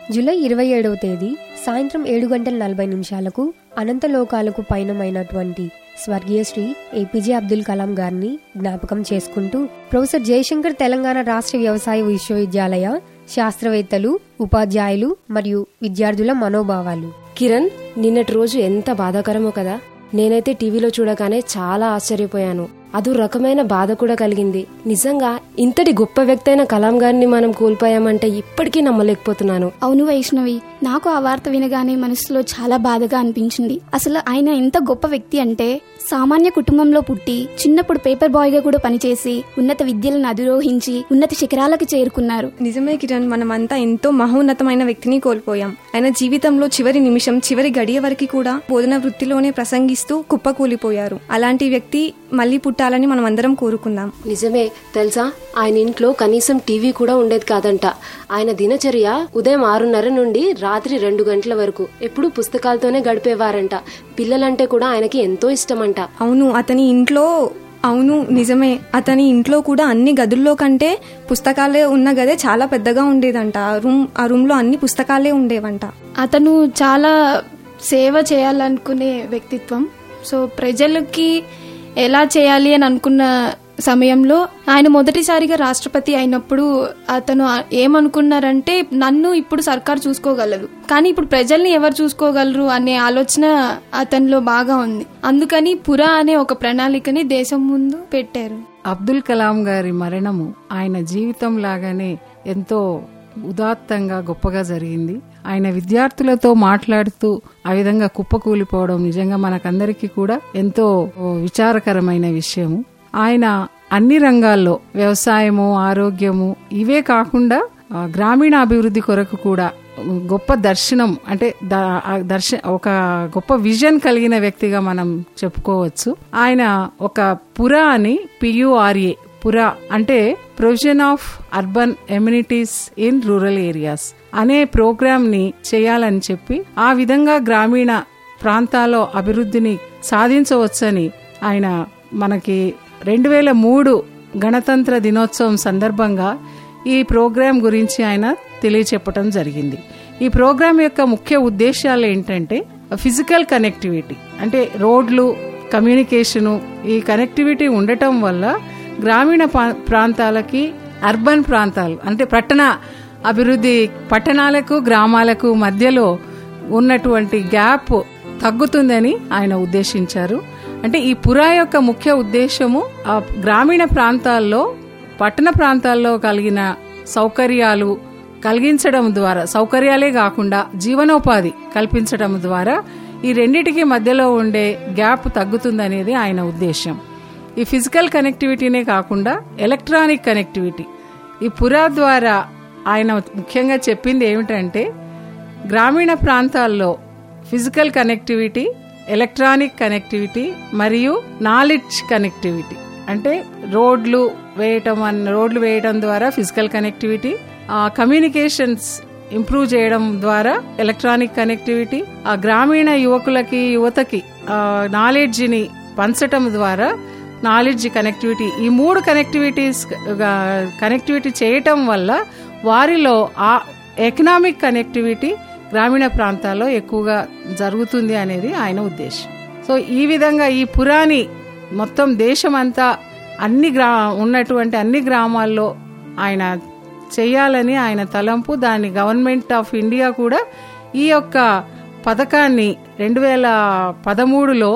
July ఇరవై ఏడవ తేదీ సాయంత్రం ఏడు గంటల నలభై నిమిషాలకు అనంతలోకాలకు పయనమైనటువంటి స్వర్గీయ శ్రీ ఏపీజే అబ్దుల్ కలాం గారిని జ్ఞాపకం చేసుకుంటూ ప్రొఫెసర్ జయశంకర్ తెలంగాణ రాష్ట్ర వ్యవసాయ విశ్వవిద్యాలయ శాస్త్రవేత్తలు ఉపాధ్యాయులు మరియు విద్యార్థుల మనోభావాలు కిరణ్ నిన్నటి రోజు ఎంత బాధాకరమో కదా నేనైతే టీవీలో చూడగానే చాలా ఆశ్చర్యపోయాను అదో రకమైన బాధ కూడా కలిగింది నిజంగా ఇంతటి గొప్ప వ్యక్తి అయిన కలాం గారిని మనం కోల్పోయామంటే ఇప్పటికీ నమ్మలేకపోతున్నాను అవును వైష్ణవి నాకు ఆ వార్త వినగానే మనసులో చాలా బాధగా అనిపించింది అసలు ఆయన ఎంత గొప్ప వ్యక్తి అంటే సామాన్య కుటుంబంలో పుట్టి చిన్నప్పుడు పేపర్ బాయ్ గా కూడా పనిచేసి ఉన్నత విద్యలను అధిరోహించి ఉన్నత శిఖరాలకు చేరుకున్నారు నిజమే కిరణ్ మనమంతా ఎంతో మహోన్నతమైన వ్యక్తిని కోల్పోయాం ఆయన జీవితంలో చివరి నిమిషం చివరి గడియ వరకు కూడా బోధన వృత్తిలోనే ప్రసంగిస్తూ కుప్పకూలిపోయారు అలాంటి వ్యక్తి మళ్ళీ పుట్టాలని మనం అందరం కోరుకుందాం నిజమే తెలుసా ఆయన ఇంట్లో కనీసం టీవీ కూడా ఉండేది కాదంట ఆయన దినచర్య ఉదయం ఆరున్నర నుండి రాత్రి రెండు గంటల వరకు ఎప్పుడూ పుస్తకాలతోనే గడిపేవారంట పిల్లలంటే కూడా ఆయనకి ఎంతో ఇష్టమంట అవును అతని ఇంట్లో అవును నిజమే అతని ఇంట్లో కూడా అన్ని గదుల్లో కంటే పుస్తకాలే ఉన్న గదే చాలా పెద్దగా ఉండేదంట ఆ రూమ్ ఆ రూమ్ లో అన్ని పుస్తకాలే ఉండేవంట అతను చాలా సేవ చేయాలనుకునే వ్యక్తిత్వం సో ప్రజలకి ఎలా చేయాలి అని అనుకున్న సమయంలో ఆయన మొదటిసారిగా రాష్ట్రపతి అయినప్పుడు అతను ఏమనుకున్నారంటే నన్ను ఇప్పుడు సర్కార్ చూసుకోగలదు కానీ ఇప్పుడు ప్రజల్ని ఎవరు చూసుకోగలరు అనే ఆలోచన అతనిలో బాగా ఉంది అందుకని పురా అనే ఒక ప్రణాళికని దేశం ముందు పెట్టారు అబ్దుల్ కలాం గారి మరణము ఆయన జీవితం లాగానే ఎంతో ఉదాత్తంగా గొప్పగా జరిగింది ఆయన విద్యార్థులతో మాట్లాడుతూ ఆ విధంగా కుప్పకూలిపోవడం నిజంగా మనకందరికీ కూడా ఎంతో విచారకరమైన విషయము ఆయన అన్ని రంగాల్లో వ్యవసాయము ఆరోగ్యము ఇవే కాకుండా ఆ, గ్రామీణ అభివృద్ధి కొరకు కూడా గొప్ప దర్శనం అంటే ద- ఆ దర్శ ఒక గొప్ప విజన్ కలిగిన వ్యక్తిగా మనం చెప్పుకోవచ్చు ఆయన ఒక పురా అని పియుఆర్ఏ పురా అంటే provision of urban amenities in rural areas అనే ప్రోగ్రామ్ ని చేయాలని చెప్పి ఆ విధంగా గ్రామీణ ప్రాంతాల్లో అభివృద్ధిని సాధించవచ్చని ఆయన మనకి రెండు వేల మూడు గణతంత్ర దినోత్సవం సందర్భంగా ఈ ప్రోగ్రాం గురించి ఆయన తెలియచెప్పటం జరిగింది ఈ ప్రోగ్రాం యొక్క ముఖ్య ఉద్దేశాలు ఏంటంటే ఫిజికల్ కనెక్టివిటీ అంటే రోడ్లు కమ్యూనికేషను ఈ కనెక్టివిటీ ఉండటం వల్ల గ్రామీణ పా- ప్రాంతాలకి అర్బన్ ప్రాంతాలు అంటే పట్టణ అభివృద్ధి పట్టణాలకు గ్రామాలకు మధ్యలో ఉన్నటువంటి గ్యాప్ తగ్గుతుందని ఆయన ఉద్దేశించారు అంటే ఈ పురా యొక్క ముఖ్య ఉద్దేశము ఆ గ్రామీణ ప్రాంతాల్లో పట్టణ ప్రాంతాల్లో కలిగిన సౌకర్యాలు కలిగించడం ద్వారా సౌకర్యాలే కాకుండా జీవనోపాధి కల్పించడం ద్వారా ఈ రెండిటికి మధ్యలో ఉండే గ్యాప్ తగ్గుతుందనేది ఆయన ఉద్దేశం ఈ ఫిజికల్ కనెక్టివిటీనే కాకుండా ఎలక్ట్రానిక్ కనెక్టివిటీ ఈ పురా ద్వారా ఆయన ముఖ్యంగా చెప్పింది ఏమిటంటే గ్రామీణ ప్రాంతాల్లో ఫిజికల్ కనెక్టివిటీ ఎలక్ట్రానిక్ కనెక్టివిటీ మరియు నాలెడ్జ్ కనెక్టివిటీ అంటే రోడ్లు వేయటం అన్న రోడ్లు వేయటం ద్వారా ఫిజికల్ కనెక్టివిటీ కమ్యూనికేషన్స్ ఇంప్రూవ్ చేయడం ద్వారా ఎలక్ట్రానిక్ కనెక్టివిటీ ఆ గ్రామీణ యువకులకి యువతకి నాలెడ్జ్ ని పంచటం ద్వారా నాలెడ్జ్ కనెక్టివిటీ ఈ మూడు కనెక్టివిటీస్ కనెక్టివిటీ చేయటం వల్ల వారిలో ఆ ఎకనామిక్ కనెక్టివిటీ గ్రామీణ ప్రాంతాల్లో ఎక్కువగా జరుగుతుంది అనేది ఆయన ఉద్దేశం సో ఈ విధంగా ఈ పురాణి మొత్తం దేశమంతా అన్ని గ్రా ఉన్నటువంటి అన్ని గ్రామాల్లో ఆయన చేయాలని ఆయన తలంపు దాన్ని గవర్నమెంట్ ఆఫ్ ఇండియా కూడా ఈ యొక్క పథకాన్ని రెండు వేల పదమూడులో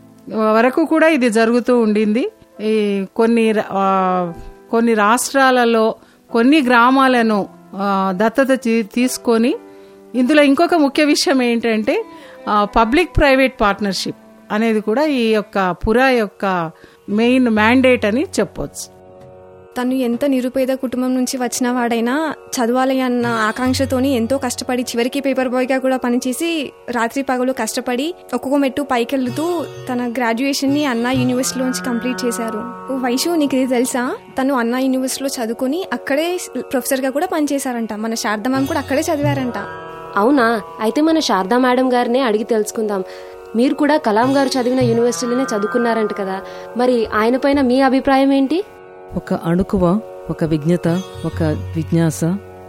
వరకు కూడా ఇది జరుగుతూ ఉండింది ఈ కొన్ని ర- ఆ, కొన్ని రాష్ట్రాలలో కొన్ని గ్రామాలను ఆ, దత్తత తీ- తీసుకొని ఇందులో ఇంకొక ముఖ్య విషయం ఏంటంటే పబ్లిక్ ప్రైవేట్ పార్ట్నర్షిప్ అనేది కూడా ఈ యొక్క పురా యొక్క మెయిన్ మ్యాండేట్ అని చెప్పొచ్చు తను ఎంత నిరుపేద కుటుంబం నుంచి వచ్చిన వాడైనా చదవాలి అన్న ఆకాంక్షతోని ఎంతో కష్టపడి చివరికి పేపర్ బాయ్ గా కూడా పనిచేసి రాత్రి పగలు కష్టపడి ఒక్కొక్క మెట్టు పైకెళ్తూ తన గ్రాడ్యుయేషన్ ని అన్నా యూనివర్సిటీలోంచి కంప్లీట్ చేశారు ఓ వైషు నీకు ఇది తెలుసా తను అన్నా యూనివర్సిటీలో చదువుకొని అక్కడే ప్రొఫెసర్ గా కూడా పనిచేశారంట మన శారద మ్యామ్ కూడా అక్కడే చదివారంట అవునా అయితే మన శారదా మేడం గారినే అడిగి తెలుసుకుందాం మీరు కూడా కలాం గారు చదివిన యూనివర్సిటీలోనే చదువుకున్నారంట కదా మరి ఆయన పైన మీ అభిప్రాయం ఏంటి ఒక అణుకువ ఒక విజ్ఞత ఒక విజ్ఞాస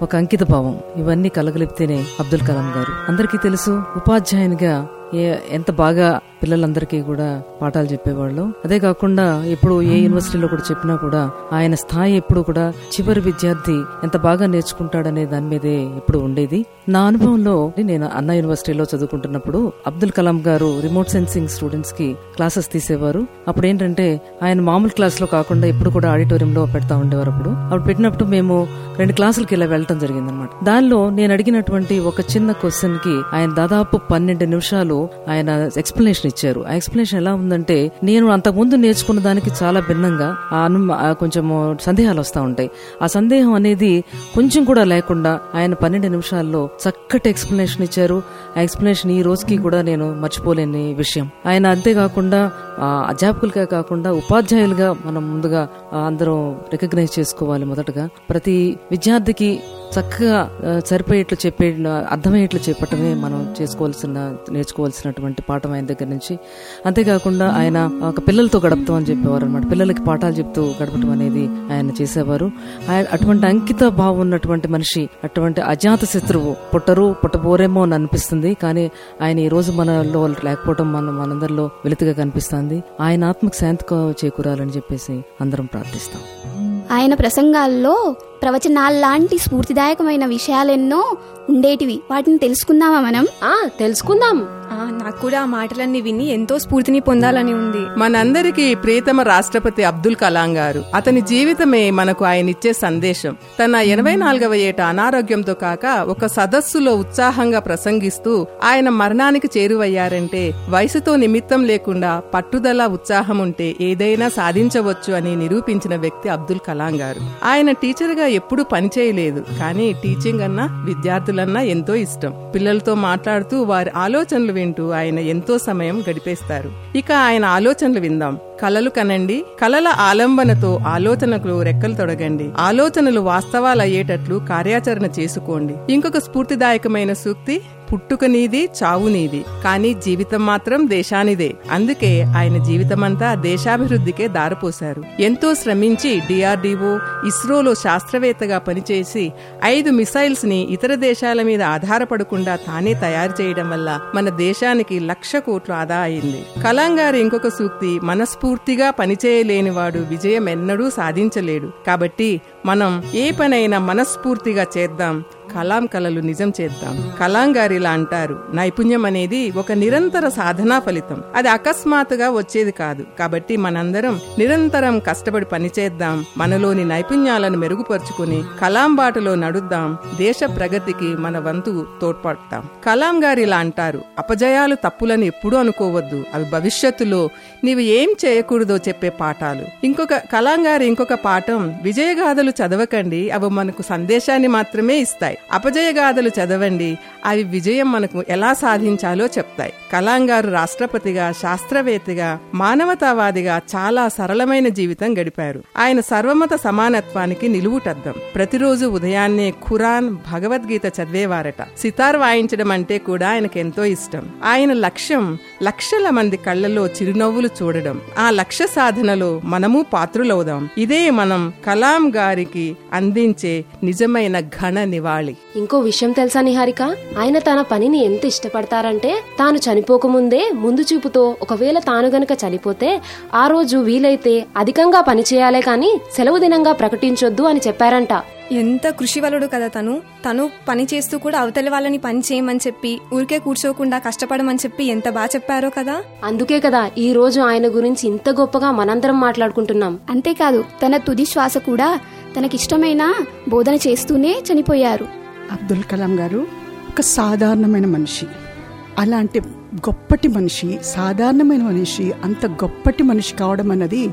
ఒక అంకిత భావం ఇవన్నీ కలగలిపితేనే అబ్దుల్ కలాం గారు అందరికీ తెలుసు ఉపాధ్యాయునిగా ఏ- ఎంత బాగా పిల్లలందరికీ కూడా పాఠాలు చెప్పేవాళ్ళు అదే కాకుండా ఎప్పుడు ఏ యూనివర్సిటీలో కూడా చెప్పినా కూడా ఆయన స్థాయి ఎప్పుడు కూడా చివరి విద్యార్థి ఎంత బాగా నేర్చుకుంటాడనే దాని మీదే ఎప్పుడు ఉండేది నా అనుభవంలో నేను అన్నా యూనివర్సిటీలో చదువుకుంటున్నప్పుడు అబ్దుల్ కలాం గారు రిమోట్ సెన్సింగ్ స్టూడెంట్స్ కి క్లాసెస్ తీసేవారు అప్పుడు ఏంటంటే ఆయన మామూలు క్లాస్ లో కాకుండా ఎప్పుడు కూడా ఆడిటోరియంలో పెడతా ఉండేవారు అప్పుడు అప్పుడు పెట్టినప్పుడు మేము రెండు క్లాసులకి ఇలా వెళ్ళటం జరిగింది అనమాట దానిలో నేను అడిగినటువంటి ఒక చిన్న క్వశ్చన్ కి ఆయన దాదాపు పన్నెండు నిమిషాలు ఆయన ఎక్స్ప్లెనేషన్ ఇచ్చారు ఆ ఎక్స్ప్లెనేషన్ ఎలా ఉందంటే నేను అంతకుముందు నేర్చుకున్న దానికి చాలా భిన్నంగా ఆ అను ఆ కొంచెం సందేహాలు వస్తూ ఉంటాయి ఆ సందేహం అనేది కొంచెం కూడా లేకుండా ఆయన పన్నెండు నిమిషాల్లో చక్కటి ఎక్స్ప్లెనేషన్ ఇచ్చారు ఆ ఎక్స్ప్లెనేషన్ ఈ రోజుకి కూడా నేను మర్చిపోలేని విషయం ఆయన అంతేకాకుండా ఆ, అధ్యాపకులుగా కాకుండా ఉపాధ్యాయులుగా మనం ముందుగా ఆ, అందరం రికగ్నైజ్ చేసుకోవాలి మొదటగా ప్రతి విద్యార్థికి చక్కగా ఆ, సరిపోయేట్లు చెప్పే అర్థమయ్యేట్లు చెప్పటమే మనం చేసుకోవాల్సిన నేర్చుకోవాల్సినటువంటి పాఠం ఆయన దగ్గర నుంచి అంతేకాకుండా ఆయన ఒక పిల్లలతో గడపతాం అని చెప్పేవారు అనమాట పిల్లలకి పాఠాలు చెప్తూ గడపటం అనేది ఆయన చేసేవారు ఆయన అటువంటి అంకిత భావం ఉన్నటువంటి మనిషి అటువంటి అజాత శత్రువు పుట్టరు పుట్టబోరేమో అని అనిపిస్తుంది కానీ ఆయన ఈ రోజు మనలో లేకపోవడం మన మనందరిలో వెలుతుగా కనిపిస్తుంది ఆయన ఆత్మకు శాంతి క- చేకూరాలని చెప్పేసి అందరం ప్రార్థిస్తాం ఆయన ప్రసంగాల్లో ప్రవచనాల్లాంటి స్ఫూర్తిదాయకమైన విషయాలెన్నో ఉండేటివి వాటిని తెలుసుకుందామా మనం ఆ తెలుసుకుందాం ఆ, నాకు కూడా ఆ మాటలన్నీ విని ఎంతో స్ఫూర్తిని పొందాలని ఉంది మనందరికీ ప్రియతమ రాష్ట్రపతి అబ్దుల్ కలాం గారు అతని జీవితమే మనకు ఆయన ఇచ్చే సందేశం తన ఎనభై నాలుగవ ఏట అనారోగ్యంతో కాక ఒక సదస్సులో ఉత్సాహంగా ప్రసంగిస్తూ ఆయన మరణానికి చేరువయ్యారంటే వయసుతో నిమిత్తం లేకుండా పట్టుదల ఉత్సాహం ఉంటే ఏదైనా సాధించవచ్చు అని నిరూపించిన వ్యక్తి అబ్దుల్ కలాం గారు ఆయన టీచర్ గా ఎప్పుడూ పనిచేయలేదు కానీ టీచింగ్ అన్నా విద్యార్థులన్నా ఎంతో ఇష్టం పిల్లలతో మాట్లాడుతూ వారి ఆలోచనలు వింటూ ఆయన ఎంతో సమయం గడిపేస్తారు ఇక ఆయన ఆలోచనలు విందాం కలలు కనండి కలల ఆలంబనతో ఆలోచనకు రెక్కలు తొడగండి ఆలోచనలు వాస్తవాలు అయ్యేటట్లు కార్యాచరణ చేసుకోండి ఇంకొక స్ఫూర్తిదాయకమైన సూక్తి పుట్టుక నీది చావు నీది కానీ జీవితం మాత్రం దేశానిదే అందుకే ఆయన జీవితమంతా దేశాభివృద్ధికే దారపోశారు ఎంతో శ్రమించి డిఆర్డిఓ ఇస్రోలో శాస్త్రవేత్తగా పనిచేసి ఐదు మిసైల్స్ ని ఇతర దేశాల మీద ఆధారపడకుండా తానే తయారు చేయడం వల్ల మన దేశానికి లక్ష కోట్లు ఆదా అయింది కలాం గారి ఇంకొక సూక్తి మనస్ఫూర్తిగా పనిచేయలేనివాడు విజయం ఎన్నడూ సాధించలేడు కాబట్టి మనం ఏ పనైనా మనస్ఫూర్తిగా చేద్దాం కలాం కలలు నిజం చేద్దాం కలాం గారు ఇలా అంటారు నైపుణ్యం అనేది ఒక నిరంతర సాధనా ఫలితం అది అకస్మాత్తుగా వచ్చేది కాదు కాబట్టి మనందరం నిరంతరం కష్టపడి పనిచేద్దాం మనలోని నైపుణ్యాలను మెరుగుపరుచుకుని కలాం బాటలో నడుద్దాం దేశ ప్రగతికి మన వంతు తోడ్పడతాం కలాం గారు ఇలా అంటారు అపజయాలు తప్పులని ఎప్పుడూ అనుకోవద్దు అవి భవిష్యత్తులో నీవు ఏం చేయకూడదో చెప్పే పాఠాలు ఇంకొక కలాం గారి ఇంకొక పాఠం విజయగాథలు చదవకండి అవి మనకు సందేశాన్ని మాత్రమే ఇస్తాయి అపజయగాథలు చదవండి అవి విజయం మనకు ఎలా సాధించాలో చెప్తాయి కలాం గారు రాష్ట్రపతిగా శాస్త్రవేత్తగా మానవతావాదిగా చాలా సరళమైన జీవితం గడిపారు ఆయన సర్వమత సమానత్వానికి నిలువుటద్దం ప్రతిరోజు ఉదయాన్నే ఖురాన్ భగవద్గీత చదివేవారట సితార్ వాయించడం అంటే కూడా ఆయనకు ఎంతో ఇష్టం ఆయన లక్ష్యం లక్షల మంది కళ్ళలో చిరునవ్వులు చూడడం ఆ లక్ష్య సాధనలో మనము పాత్రులవుదాం ఇదే మనం కలాం గారికి అందించే నిజమైన ఘన నివాళి ఇంకో విషయం తెలుసా నిహారిక ఆయన తన పనిని ఎంత ఇష్టపడతారంటే తాను చనిపోకముందే ముందు చూపుతో ఒకవేళ తాను గనక చనిపోతే ఆ రోజు వీలైతే అధికంగా పని చేయాలే కాని సెలవు దినంగా ప్రకటించొద్దు అని చెప్పారంట ఎంత కృషివలుడు కదా తను తను పని చేస్తూ కూడా అవతలి వాళ్ళని పని చేయమని చెప్పి ఊరికే కూర్చోకుండా కష్టపడమని చెప్పి ఎంత బాగా చెప్పారో కదా అందుకే కదా ఈ రోజు ఆయన గురించి ఇంత గొప్పగా మనందరం మాట్లాడుకుంటున్నాం అంతేకాదు తన తుది శ్వాస కూడా తనకిష్టమైన బోధన చేస్తూనే చనిపోయారు అబ్దుల్ కలాం గారు ఒక సాధారణమైన మనిషి అలాంటి గొప్పటి మనిషి సాధారణమైన మనిషి అంత గొప్పటి మనిషి కావడం అన్నది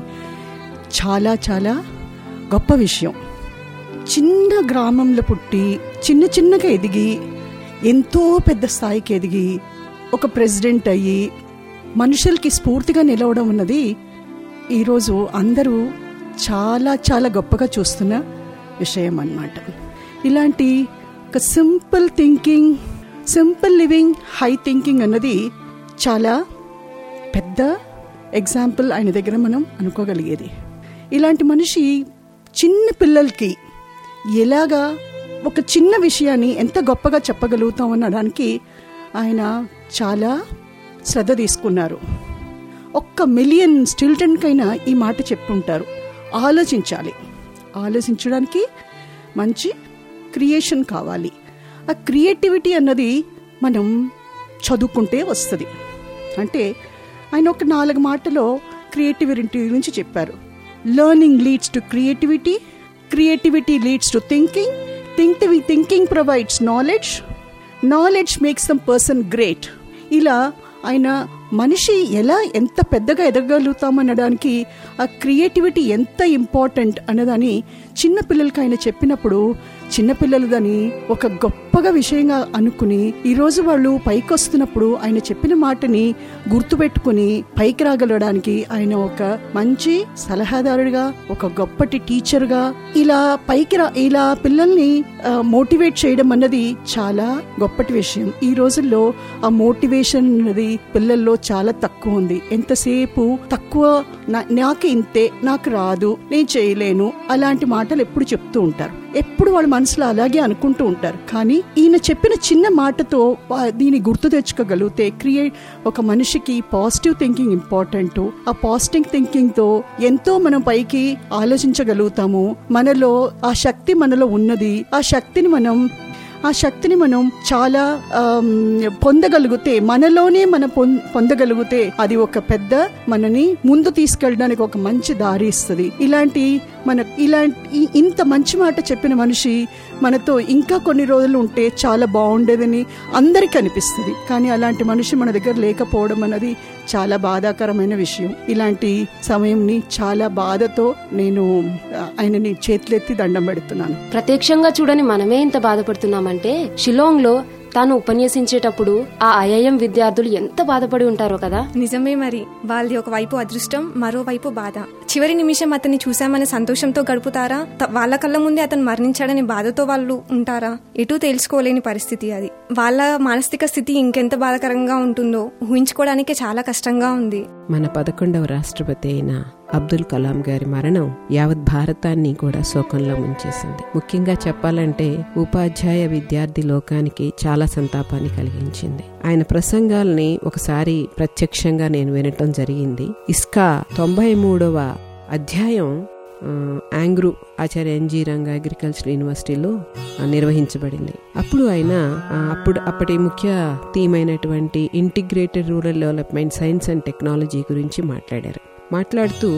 చాలా చాలా గొప్ప విషయం చిన్న గ్రామంలో పుట్టి చిన్న చిన్నగా ఎదిగి ఎంతో పెద్ద స్థాయికి ఎదిగి ఒక ప్రెసిడెంట్ అయ్యి మనుషులకి స్ఫూర్తిగా నిలవడం అన్నది ఈరోజు అందరూ చాలా చాలా గొప్పగా చూస్తున్న విషయం అన్నమాట ఇలాంటి ఒక simple thinking simple living high thinking అన్నది చాలా పెద్ద ఎగ్జాంపుల్ ఆయన దగ్గర మనం అనుకోగలిగేది ఇలాంటి మనిషి చిన్న పిల్లలకి ఎలాగా ఒక చిన్న విషయాన్ని ఎంత గొప్పగా చెప్పగలుగుతాం అనడానికి ఆయన చాలా శ్రద్ధ తీసుకున్నారు ఒక్క మిలియన్ స్టిల్టన్కైనా ఈ మాట చెప్పుంటారు ఆలోచించాలి ఆలోచించడానికి మంచి క్రియేషన్ కావాలి ఆ క్రియేటివిటీ అన్నది మనం చదువుకుంటే వస్తుంది అంటే ఆయన ఒక నాలుగు మాటలో క్రియేటివిటీ గురించి చెప్పారు learning leads to creativity creativity leads to thinking think thinking provides knowledge knowledge makes them person great ఇలా ఆయన మనిషి ఎలా ఎంత పెద్దగా ఎదగలుగుతామనడానికి ఆ క్రియేటివిటీ ఎంత ఇంపార్టెంట్ అన్నదని చిన్నపిల్లలకి ఆయన చెప్పినప్పుడు చిన్నపిల్లలు దాన్ని ఒక గొప్పగా విషయంగా అనుకుని ఈరోజు వాళ్ళు పైకి వస్తున్నప్పుడు ఆయన చెప్పిన మాటని గుర్తుపెట్టుకుని పైకి రాగలడానికి ఆయన ఒక మంచి సలహాదారుడిగా ఒక గొప్పటి టీచర్గా ఇలా పైకి రా ఇలా పిల్లల్ని మోటివేట్ చేయడం అన్నది చాలా గొప్పటి విషయం ఈ రోజుల్లో ఆ మోటివేషన్ అన్నది పిల్లల్లో చాలా తక్కువ ఉంది ఎంతసేపు తక్కువ నా- నాకు ఇంతే నాకు రాదు నేను చేయలేను అలాంటి మాటలు ఎప్పుడు చెప్తూ ఉంటారు ఎప్పుడు వాళ్ళ మనసులో అలాగే అనుకుంటూ ఉంటారు కానీ ఈయన చెప్పిన చిన్న మాటతో వా- దీన్ని గుర్తు తెచ్చుకోగలిగితే క్రియేట్ ఒక మనిషికి పాజిటివ్ థింకింగ్ ఇంపార్టెంట్ ఆ పాజిటివ్ థింకింగ్ తో ఎంతో మనం పైకి ఆలోచించగలుగుతాము మనలో ఆ శక్తి మనలో ఉన్నది ఆ శక్తిని మనం ఆ శక్తిని మనం చాలా ఆమ్, పొందగలిగితే మనలోనే మనం పొం- పొందగలిగితే అది ఒక పెద్ద మనని ముందు తీసుకెళ్ళడానికి ఒక మంచి దారి ఇస్తుంది ఇలాంటి మన ఇలాంటి ఈ- ఇంత మంచి మాట చెప్పిన మనిషి మనతో ఇంకా కొన్ని రోజులు ఉంటే చాలా బాగుండేదని అందరికీ అనిపిస్తుంది కానీ అలాంటి మనిషి మన దగ్గర లేకపోవడం అన్నది చాలా బాధాకరమైన విషయం ఇలాంటి సమయంని చాలా బాధతో నేను ఆ, ఆయనని చేతులెత్తి దండం పెడుతున్నాను ప్రత్యక్షంగా చూడని మనమే ఇంత బాధపడుతున్నామంటే షిలాంగ్ లో తాను ఉపన్యసించేటప్పుడు ఆ ఐఐఎం విద్యార్థులు ఎంత బాధపడి ఉంటారో కదా నిజమే మరి వాళ్ళది ఒకవైపు అదృష్టం మరోవైపు బాధ చివరి నిమిషం అతన్ని చూశామనే సంతోషంతో గడుపుతారా త- వాళ్ళ కళ్ళ ముందే అతను మరణించాడనే బాధతో వాళ్ళు ఉంటారా ఎటూ తెలుసుకోలేని పరిస్థితి అది వాళ్ళ మానసిక స్థితి ఇంకెంత బాధకరంగా ఉంటుందో ఊహించుకోవడానికే చాలా కష్టంగా ఉంది మన పదకొండవ రాష్ట్రపతి అయిన అబ్దుల్ కలాం గారి మరణం యావత్ భారతాన్ని కూడా శోకంలో ముంచేసింది ముఖ్యంగా చెప్పాలంటే ఉపాధ్యాయ విద్యార్థి లోకానికి చాలా సంతాపాన్ని కలిగించింది ఆయన ప్రసంగాల్ని ఒకసారి ప్రత్యక్షంగా నేను వినటం జరిగింది ఇస్కా తొంభై మూడవ అధ్యాయం ఆ, యాంగ్రూ ఆచార్య ఎన్జీ రంగా అగ్రికల్చర్ యూనివర్సిటీలో ఆ, నిర్వహించబడింది అప్పుడు ఆయన ఆ, అప్పుడు అప్పటి ముఖ్య థీమ్ అయినటువంటి integrated rural development science and technology గురించి మాట్లాడారు మాట్లాడుతూ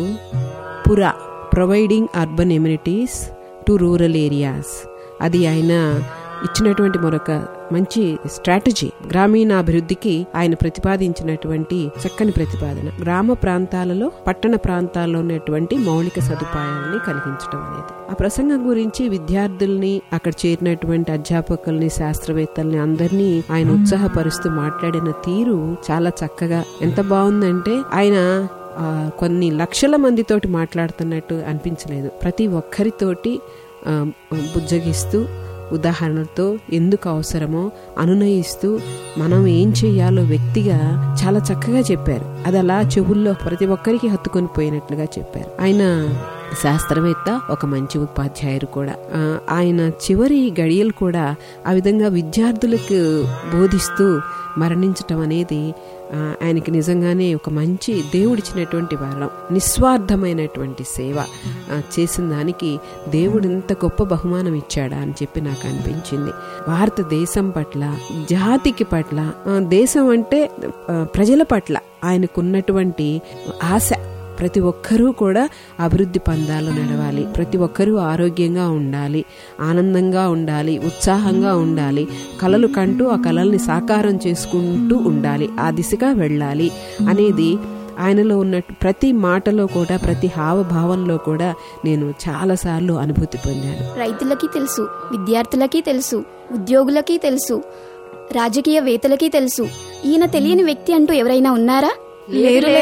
PURA providing urban amenities to rural areas అది ఆయన ఇచ్చినటువంటి మరొక మంచి స్ట్రాటజీ గ్రామీణాభివృద్ధికి ఆయన ప్రతిపాదించినటువంటి చక్కని ప్రతిపాదన గ్రామ ప్రాంతాలలో పట్టణ ప్రాంతాల్లో ఉన్నటువంటి మౌలిక సదుపాయాలని కలిగించడం అనేది ఆ ప్రసంగం గురించి విద్యార్థుల్ని అక్కడ చేరినటువంటి అధ్యాపకుల్ని శాస్త్రవేత్తల్ని అందరినీ ఆయన ఉత్సాహపరుస్తూ మాట్లాడిన తీరు చాలా చక్కగా ఎంత బాగుందంటే ఆయన ఆ, కొన్ని లక్షల మందితోటి మాట్లాడుతున్నట్టు అనిపించలేదు ప్రతి ఒక్కరితోటి ఆ, బుజ్జగిస్తూ ఉదాహరణతో ఎందుకు అవసరమో అనునయిస్తూ మనం ఏం చెయ్యాలో వ్యక్తిగా చాలా చక్కగా చెప్పారు అది అలా చెవుల్లో ప్రతి ఒక్కరికి హత్తుకొని పోయినట్లుగా చెప్పారు ఆయన శాస్త్రవేత్త ఒక మంచి ఉపాధ్యాయుడు కూడా ఆ, ఆయన చివరి గడియలు కూడా ఆ విధంగా విద్యార్థులకు బోధిస్తూ మరణించటం అనేది ఆ, ఆయనకి నిజంగానే ఒక మంచి దేవుడిచ్చినటువంటి వరం నిస్వార్థమైనటువంటి సేవ ఆ, చేసిన దానికి దేవుడు ఇంత గొప్ప బహుమానం ఇచ్చాడా అని చెప్పి నాకు అనిపించింది భారతదేశం పట్ల జాతికి పట్ల ఆ, దేశం అంటే ఆ, ప్రజల పట్ల ఆయనకున్నటువంటి ఆశ ప్రతి ఒక్కరూ కూడా అభివృద్ధి పందాలు నడవాలి ప్రతి ఒక్కరూ ఆరోగ్యంగా ఉండాలి ఆనందంగా ఉండాలి ఉత్సాహంగా ఉండాలి కలలు కంటూ ఆ కలల్ని సాకారం చేసుకుంటూ ఉండాలి ఆ దిశగా వెళ్ళాలి అనేది ఆయనలో ఉన్న ప్రతి మాటలో కూడా ప్రతి హావభావంలో కూడా నేను చాలాసార్లు అనుభూతి పొందాను రైతులకి తెలుసు విద్యార్థులకి తెలుసు ఉద్యోగులకి తెలుసు రాజకీయవేత్తలకి తెలుసు ఈయన తెలియని వ్యక్తి అంటూ ఎవరైనా ఉన్నారా లేరు లేరు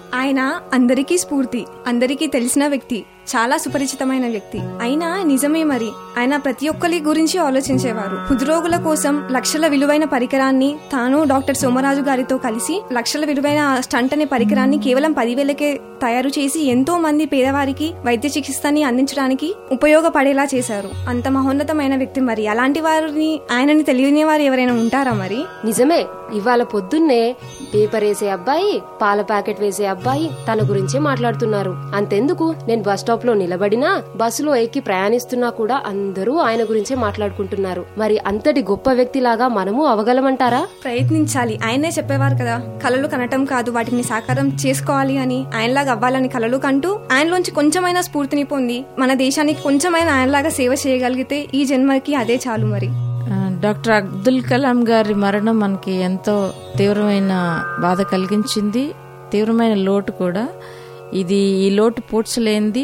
ఆయన అందరికీ స్ఫూర్తి అందరికీ తెలిసిన వ్యక్తి చాలా సుపరిచితమైన వ్యక్తి అయినా నిజమే మరి ఆయన ప్రతి ఒక్కరి గురించి ఆలోచించేవారు హృద్రోగుల కోసం లక్షల విలువైన పరికరాన్ని తాను డాక్టర్ సోమరాజు గారితో కలిసి లక్షల విలువైన స్టంట్ అనే పరికరాన్ని కేవలం పదివేలకే తయారు చేసి ఎంతో మంది పేదవారికి వైద్య చికిత్సని అందించడానికి ఉపయోగపడేలా చేశారు అంత మహోన్నతమైన వ్యక్తి మరి అలాంటి వారిని ఆయనని తెలియని వారు ఎవరైనా ఉంటారా మరి నిజమే ఇవాళ పొద్దున్నే పేపర్ వేసే అబ్బాయి పాల ప్యాకెట్ వేసే అబ్బాయి తన గురించే మాట్లాడుతున్నారు అంతెందుకు నేను బస్ స్టాప్ లో నిలబడినా బస్సులో ఎక్కి ప్రయాణిస్తున్నా కూడా అందరూ ఆయన గురించే మాట్లాడుకుంటున్నారు మరి అంతటి గొప్ప వ్యక్తిలాగా మనము అవగలమంటారా ప్రయత్నించాలి ఆయనే చెప్పేవారు కదా కలలు కనటం కాదు వాటిని సాకారం చేసుకోవాలి అని ఆయనలాగా అవ్వాలని కలలు కంటూ ఆయనలోంచి కొంచెమైనా స్ఫూర్తిని పొంది మన దేశానికి కొంచెమైనా ఆయనలాగా సేవ చేయగలిగితే ఈ జన్మకి అదే చాలు మరి ఆ, డాక్టర్ అబ్దుల్ కలాం గారి మరణం మనకి ఎంతో తీవ్రమైన బాధ కలిగించింది తీవ్రమైన లోటు కూడా ఇది ఈ లోటు పూడ్చలేంది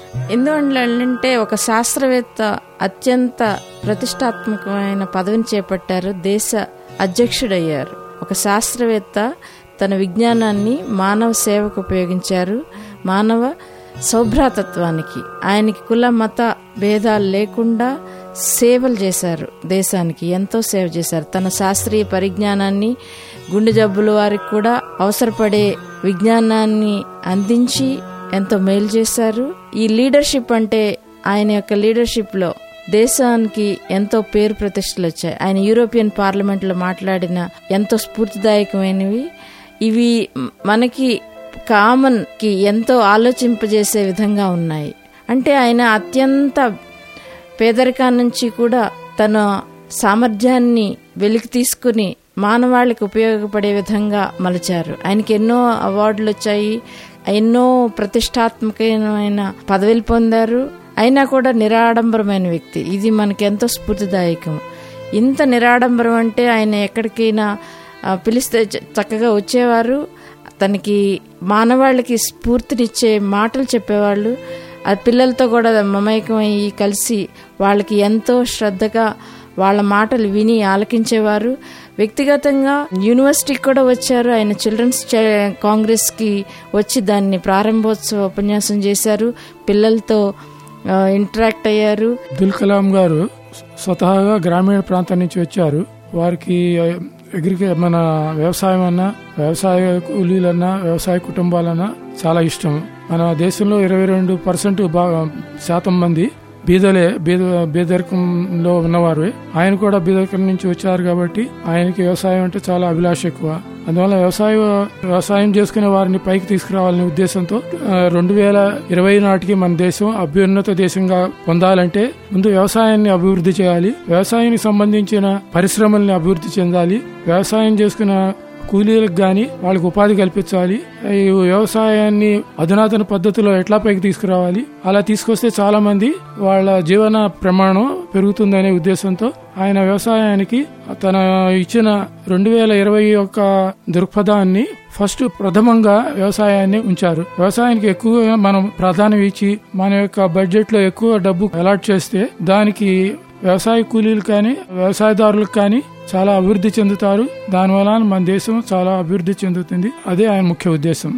ఎందువల్లంటే ఒక శాస్త్రవేత్త అత్యంత ప్రతిష్టాత్మకమైన పదవిని చేపట్టారు దేశ అధ్యక్షుడయ్యారు ఒక శాస్త్రవేత్త తన విజ్ఞానాన్ని మానవ సేవకు ఉపయోగించారు మానవ సౌభ్రాతత్వానికి ఆయనకి కుల మత భేదాలు లేకుండా సేవలు చేశారు దేశానికి ఎంతో సేవ చేశారు తన శాస్త్రీయ పరిజ్ఞానాన్ని గుండె జబ్బుల వారికి కూడా అవసరపడే విజ్ఞానాన్ని అందించి ఎంతో మేలు చేశారు ఈ లీడర్షిప్ అంటే ఆయన యొక్క లీడర్షిప్ లో దేశానికి ఎంతో పేరు ప్రతిష్టలు వచ్చాయి ఆయన యూరోపియన్ పార్లమెంట్ లో మాట్లాడిన ఎంతో స్ఫూర్తిదాయకమైనవి ఇవి మనకి కామన్ కి ఎంతో ఆలోచింపజేసే విధంగా ఉన్నాయి అంటే ఆయన అత్యంత పేదరికాన్ని నుంచి కూడా తన సామర్థ్యాన్ని వెలికి తీసుకుని మానవాళికి ఉపయోగపడే విధంగా మలిచారు ఆయనకి ఎన్నో అవార్డులు వచ్చాయి ఎన్నో ప్రతిష్టాత్మకమైన పదవులు పొందారు అయినా కూడా నిరాడంబరమైన వ్యక్తి ఇది మనకి ఎంతో స్ఫూర్తిదాయకం ఇంత నిరాడంబరం అంటే ఆయన ఎక్కడికైనా ఆ, పిలిస్తే చ- చక్కగా వచ్చేవారు తనకి మానవాళికి స్ఫూర్తినిచ్చే మాటలు చెప్పేవాళ్ళు ఆ పిల్లలతో కూడా మమేకమయ్యి కలిసి వాళ్ళకి ఎంతో శ్రద్ధగా వాళ్ళ మాటలు విని ఆలకించేవారు వ్యక్తిగతంగా యూనివర్సిటీకి కూడా వచ్చారు ఆయన చిల్డ్రన్స్ చై- కాంగ్రెస్కి వచ్చి దాన్ని ప్రారంభోత్సవ ఉపన్యాసం చేశారు పిల్లలతో ఆ, ఇంటరాక్ట్ అయ్యారు అబ్దుల్ కలాం గారు స్వతహాగా గ్రామీణ ప్రాంతం నుంచి వచ్చారు వారికి ఎగ్రికే మన వ్యవసాయం అన్నా వ్యవసాయ కూలీలన్నా వ్యవసాయ కుటుంబాలన్నా చాలా ఇష్టం మన దేశంలో ఇరవై రెండు పర్సెంట్ శాతం మంది బీదలే బీద బీదరికంలో ఉన్నవారు ఆయన కూడా బీదరికం నుంచి వచ్చారు కాబట్టి ఆయనకి వ్యవసాయం అంటే చాలా అభిలాష ఎక్కువ అందువల్ల వ్యవసాయ వ్యవసాయం చేసుకునే వారిని పైకి తీసుకురావాలనే ఉద్దేశంతో రెండు వేల ఇరవై నాటికి మన దేశం అభ్యున్నత దేశంగా పొందాలంటే ముందు వ్యవసాయాన్ని అభివృద్ధి చేయాలి వ్యవసాయానికి సంబంధించిన పరిశ్రమల్ని అభివృద్ధి చెందాలి వ్యవసాయం చేసుకున్న కూలీలకు గాని వాళ్ళకి ఉపాధి కల్పించాలి ఈ వ్యవసాయాన్ని అధునాతన పద్ధతిలో ఎట్లా పైకి తీసుకురావాలి అలా తీసుకొస్తే చాలా మంది వాళ్ళ జీవన ప్రమాణం పెరుగుతుందనే ఉద్దేశంతో ఆయన వ్యవసాయానికి తన ఇచ్చిన రెండు వేల ఇరవై యొక్క దృక్పథాన్ని ఫస్ట్ ప్రథమంగా వ్యవసాయాన్ని ఉంచారు వ్యవసాయానికి ఎక్కువగా మనం ప్రాధాన్యం ఇచ్చి మన యొక్క బడ్జెట్ లో ఎక్కువ డబ్బు అలాట్ చేస్తే దానికి వ్యవసాయ కూలీలు కానీ వ్యవసాయదారులకు కానీ చాలా అభివృద్ధి చెందుతారు దానివల్ల మన దేశం చాలా అభివృద్ధి చెందుతుంది అదే ఆయన ముఖ్య ఉద్దేశం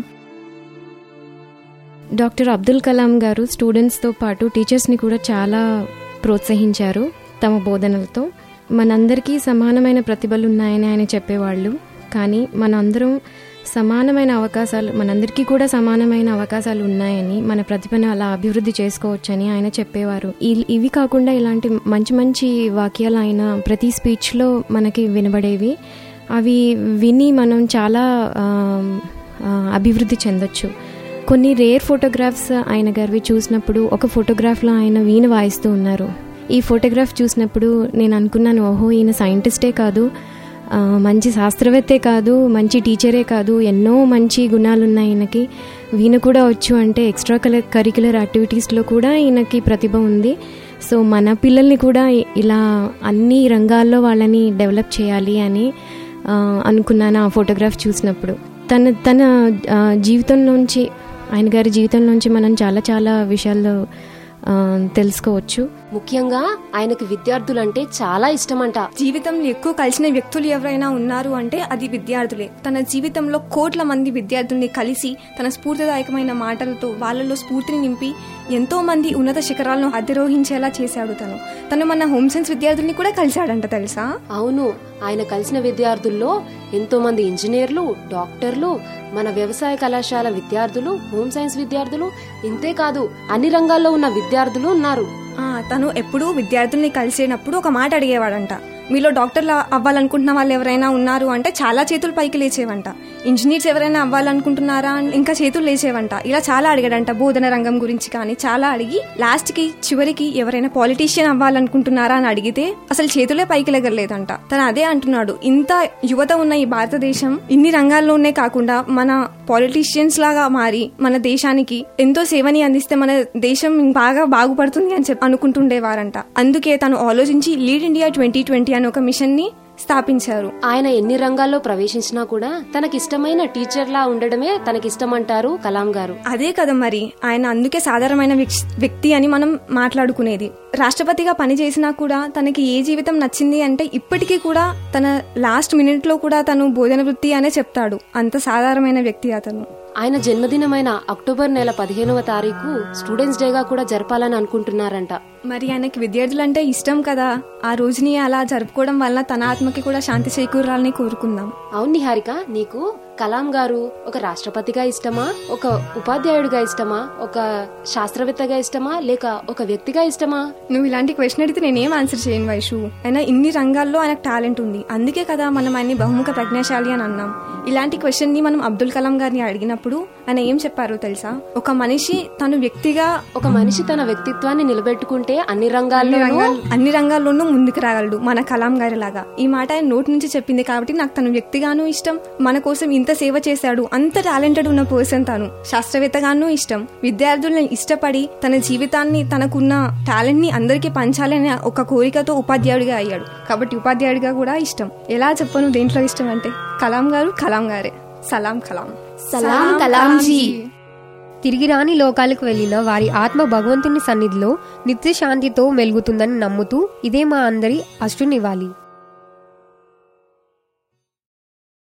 డాక్టర్ అబ్దుల్ కలాం గారు స్టూడెంట్స్తో పాటు టీచర్స్ని కూడా చాలా ప్రోత్సహించారు తమ బోధనలతో మనందరికీ సమానమైన ప్రతిభలు ఉన్నాయని ఆయన చెప్పేవాళ్ళు కానీ మనందరం సమానమైన అవకాశాలు మనందరికీ కూడా సమానమైన అవకాశాలు ఉన్నాయని మన ప్రతిభను అలా అభివృద్ధి చేసుకోవచ్చని ఆయన చెప్పేవారు ఇ- ఇవి కాకుండా ఇలాంటి మంచి మంచి వాక్యాలు ఆయన ప్రతి స్పీచ్లో మనకి వినబడేవి అవి విని మనం చాలా ఆ, ఆ, అభివృద్ధి చెందొచ్చు కొన్ని రేర్ ఫోటోగ్రాఫ్స్ ఆయన గారివి చూసినప్పుడు ఒక ఫోటోగ్రాఫ్లో ఆయన వీణ వాయిస్తూ ఉన్నారు ఈ ఫోటోగ్రాఫ్ చూసినప్పుడు నేను అనుకున్నాను ఓహో ఈయన సైంటిస్టే కాదు ఆ, మంచి శాస్త్రవేత్తే కాదు మంచి టీచరే కాదు ఎన్నో మంచి గుణాలు ఉన్నాయి ఈయనకి వీణ కూడా వచ్చు అంటే ఎక్స్ట్రా కలర్ కరికులర్ యాక్టివిటీస్లో కూడా ఈయనకి ప్రతిభ ఉంది సో మన పిల్లల్ని కూడా ఇ- ఇలా అన్ని రంగాల్లో వాళ్ళని డెవలప్ చేయాలి అని ఆ, అనుకున్నాను ఆ ఫోటోగ్రాఫ్ చూసినప్పుడు తన తన ఆ, జీవితంలోంచి ఆయన గారి జీవితంలోంచి మనం చాలా చాలా విషయాల్లో ఆ, తెలుసుకోవచ్చు ముఖ్యంగా ఆయనకు విద్యార్థులంటే చాలా ఇష్టమంట జీవితంలో ఎక్కువ కలిసిన వ్యక్తులు ఎవరైనా ఉన్నారు అంటే అది విద్యార్థులే తన జీవితంలో కోట్ల మంది విద్యార్థుల్ని కలిసి తన స్ఫూర్తిదాయకమైన మాటలతో వాళ్ళలో స్ఫూర్తిని నింపి ఎంతో మంది ఉన్నత శిఖరాలను అధిరోహించేలా చేశాడు తను తను మన హోమ్ సైన్స్ విద్యార్థుల్ని కూడా కలిశాడంట తెలుసా అవును ఆయన కలిసిన విద్యార్థుల్లో ఎంతో మంది ఇంజనీర్లు డాక్టర్లు మన వ్యవసాయ కళాశాల విద్యార్థులు హోమ్ సైన్స్ విద్యార్థులు ఇంతే కాదు అన్ని రంగాల్లో ఉన్న విద్యార్థులు ఉన్నారు ఆ, తను ఎప్పుడూ విద్యార్థుల్ని కలిసేటప్పుడు ఒక మాట అడిగేవాడంట మీలో డాక్టర్లు అవ్వాలనుకుంటున్న వాళ్ళు ఎవరైనా ఉన్నారు అంటే చాలా చేతులు పైకి లేచేవంట ఇంజనీర్స్ ఎవరైనా అవ్వాలనుకుంటున్నారా అని ఇంకా చేతులు లేచేవంట ఇలా చాలా అడిగాడంట బోధన రంగం గురించి కానీ చాలా అడిగి లాస్ట్ కి చివరికి ఎవరైనా పాలిటీషియన్ అవ్వాలనుకుంటున్నారా అని అడిగితే అసలు చేతులే పైకి లెగలేదంట తను అదే అంటున్నాడు ఇంత యువత ఉన్న ఈ భారతదేశం ఇన్ని రంగాల్లోనే కాకుండా మన పాలిటీషియన్స్ లాగా మారి మన దేశానికి ఎంతో సేవని అందిస్తే మన దేశం బాగా బాగుపడుతుంది అని చెప్పి అనుకుంటుండేవారంట అందుకే తను ఆలోచించి లీడ్ ఇండియా ట్వంటీ ట్వంటీ అనే ఒక మిషన్ ని స్థాపించారు ఆయన ఎన్ని రంగాల్లో ప్రవేశించినా కూడా తనకిష్టమైన టీచర్లా ఉండడమే తనకిష్టమంటారు కలాం గారు అదే కదా మరి ఆయన అందుకే సాధారణమైన వ్యక్- వ్యక్తి అని మనం మాట్లాడుకునేది రాష్ట్రపతిగా పనిచేసినా కూడా తనకి ఏ జీవితం నచ్చింది అంటే ఇప్పటికీ కూడా తన లాస్ట్ మినిట్ లో కూడా తను భోజన వృత్తి అనే చెప్తాడు అంత సాధారణమైన వ్యక్తి అతను ఆయన జన్మదినమైన అక్టోబర్ నెల పదిహేనవ తారీఖు స్టూడెంట్స్ డేగా కూడా జరపాలని అనుకుంటున్నారంట మరి ఆయనకి విద్యార్థులంటే ఇష్టం కదా ఆ రోజుని అలా జరుపుకోవడం వల్ల తన ఆత్మకి కూడా శాంతి చేకూరాలని కోరుకుందాం అవును నిహారిక నీకు కలాం గారు ఒక రాష్ట్రపతిగా ఇష్టమా ఒక ఉపాధ్యాయుడిగా ఇష్టమా ఒక శాస్త్రవేత్తగా ఇష్టమా లేక ఒక వ్యక్తిగా ఇష్టమా నువ్వు ఇలాంటి క్వశ్చన్ అడిగితే నేనేం ఆన్సర్ చేయను వైషు అయినా ఇన్ని రంగాల్లో ఆయనకు టాలెంట్ ఉంది అందుకే కదా మనం ఆయన్ని బహుముఖ ప్రజ్ఞాశాలి అని అన్నాం ఇలాంటి క్వశ్చన్ ని మనం అబ్దుల్ కలాం గారిని అడిగినప్పుడు ఆయన ఏం చెప్పారో తెలుసా ఒక మనిషి తను వ్యక్తిగా ఒక మనిషి తన వ్యక్తిత్వాన్ని నిలబెట్టుకుంటే అన్ని అన్ని రంగాల్లోనూ రంగాల్- అన్ని రంగాల్లోనూ ముందుకు రాగలడు మన కలాం గారి లాగా ఈ మాట ఆయన నోటి నుంచి చెప్పింది కాబట్టి నాకు తను వ్యక్తిగాను ఇష్టం మన కోసం ఇంత సేవ చేశాడు అంత టాలెంటెడ్ ఉన్న పర్సన్ తను శాస్త్రవేత్తగాను ఇష్టం విద్యార్థులను ఇష్టపడి తన జీవితాన్ని తనకున్న టాలెంట్ ని అందరికీ పంచాలని ఒక కోరికతో ఉపాధ్యాయుడిగా అయ్యాడు కాబట్టి ఉపాధ్యాయుడిగా కూడా ఇష్టం ఎలా చెప్పను దేంట్లో ఇష్టం అంటే కలాం గారు కలాం గారే సలాం కలాం సలాం కలాంజీ తిరిగి రాని లోకాలకు వెళ్లిన వారి ఆత్మ భగవంతుని సన్నిధిలో నిత్య శాంతితో మెలుగుతుందని నమ్ముతూ ఇదే మా అందరి అష్టునివ్వాలి